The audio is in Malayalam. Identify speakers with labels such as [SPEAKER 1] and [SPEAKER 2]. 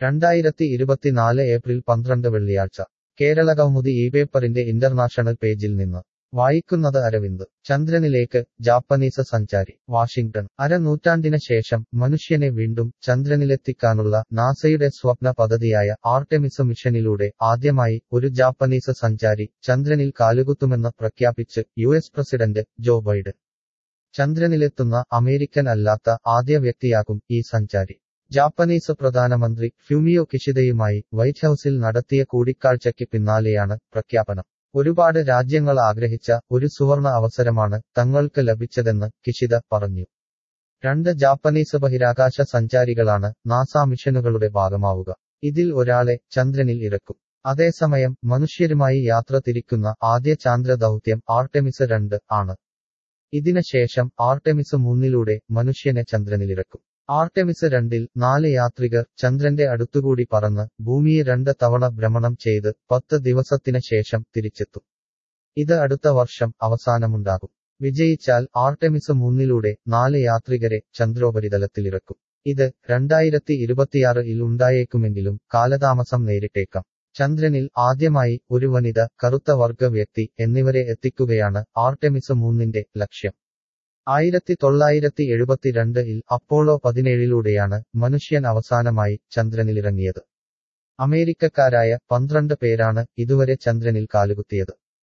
[SPEAKER 1] രണ്ടായിരത്തി ഇരുപത്തിനാല് ഏപ്രിൽ പന്ത്രണ്ട് വെള്ളിയാഴ്ച കേരളകൗമുദി ഈ പേപ്പറിന്റെ ഇന്റർനാഷണൽ പേജിൽ നിന്ന് വായിക്കുന്നത് അരവിന്ദ് ചന്ദ്രനിലേക്ക് ജാപ്പനീസ് സഞ്ചാരി വാഷിംഗ്ടൺ അരനൂറ്റാണ്ടിന് ശേഷം മനുഷ്യനെ വീണ്ടും ചന്ദ്രനിലെത്തിക്കാനുള്ള നാസയുടെ സ്വപ്ന പദ്ധതിയായ ആർടെമിസ് മിഷനിലൂടെ ആദ്യമായി ഒരു ജാപ്പനീസ് സഞ്ചാരി ചന്ദ്രനിൽ കാലുകുത്തുമെന്ന് പ്രഖ്യാപിച്ച് U S president Joe Biden ചന്ദ്രനിലെത്തുന്ന അമേരിക്കൻ അല്ലാത്ത ആദ്യ വ്യക്തിയാകും ഈ സഞ്ചാരി ജാപ്പനീസ് പ്രധാനമന്ത്രി ഫ്യൂമിയോ കിഷിദയുമായി വൈറ്റ് ഹൌസിൽ നടത്തിയ കൂടിക്കാഴ്ചയ്ക്ക് പിന്നാലെയാണ് പ്രഖ്യാപനം ഒരുപാട് രാജ്യങ്ങൾ ആഗ്രഹിച്ച ഒരു സുവർണ അവസരമാണ് തങ്ങൾക്ക് ലഭിച്ചതെന്ന് കിഷിദ പറഞ്ഞു രണ്ട് ജാപ്പനീസ് ബഹിരാകാശ സഞ്ചാരികളാണ് നാസ മിഷനുകളുടെ ഭാഗമാവുക ഇതിൽ ഒരാളെ ചന്ദ്രനിൽ ഇറക്കും അതേസമയം മനുഷ്യരുമായി യാത്ര തിരിക്കുന്ന ആദ്യ ചാന്ദ്ര ദൗത്യം ആർടെമിസ് രണ്ട് ആണ് ഇതിന് ശേഷം ആർടെമിസ് മൂന്നിലൂടെ മനുഷ്യനെ ചന്ദ്രനിലിറക്കും ആർടെമിസ് രണ്ടിൽ നാല് യാത്രികർ ചന്ദ്രന്റെ അടുത്തുകൂടി പറന്ന് ഭൂമിയെ രണ്ട് തവണ ഭ്രമണം ചെയ്ത് പത്ത് ദിവസത്തിന് ശേഷം തിരിച്ചെത്തും ഇത് അടുത്ത വർഷം അവസാനമുണ്ടാകും വിജയിച്ചാൽ ആർടെമിസ് മൂന്നിലൂടെ നാല് യാത്രികരെ ചന്ദ്രോപരിതലത്തിലിറക്കും ഇത് രണ്ടായിരത്തി ഇരുപത്തിയാറിൽ ഉണ്ടായേക്കുമെങ്കിലും കാലതാമസം നേരിട്ടേക്കാം ചന്ദ്രനിൽ ആദ്യമായി ഒരു വനിത കറുത്ത വർഗ വ്യക്തി എന്നിവരെ എത്തിക്കുകയാണ് ആർടെമിസ് മൂന്നിന്റെ ലക്ഷ്യം ആയിരത്തി തൊള്ളായിരത്തി എഴുപത്തിരണ്ടിൽ അപ്പോളോ പതിനേഴിലൂടെയാണ് മനുഷ്യൻ അവസാനമായി ചന്ദ്രനിലിറങ്ങിയത് അമേരിക്കക്കാരായ പന്ത്രണ്ട് പേരാണ് ഇതുവരെ ചന്ദ്രനിൽ കാലുകുത്തിയത്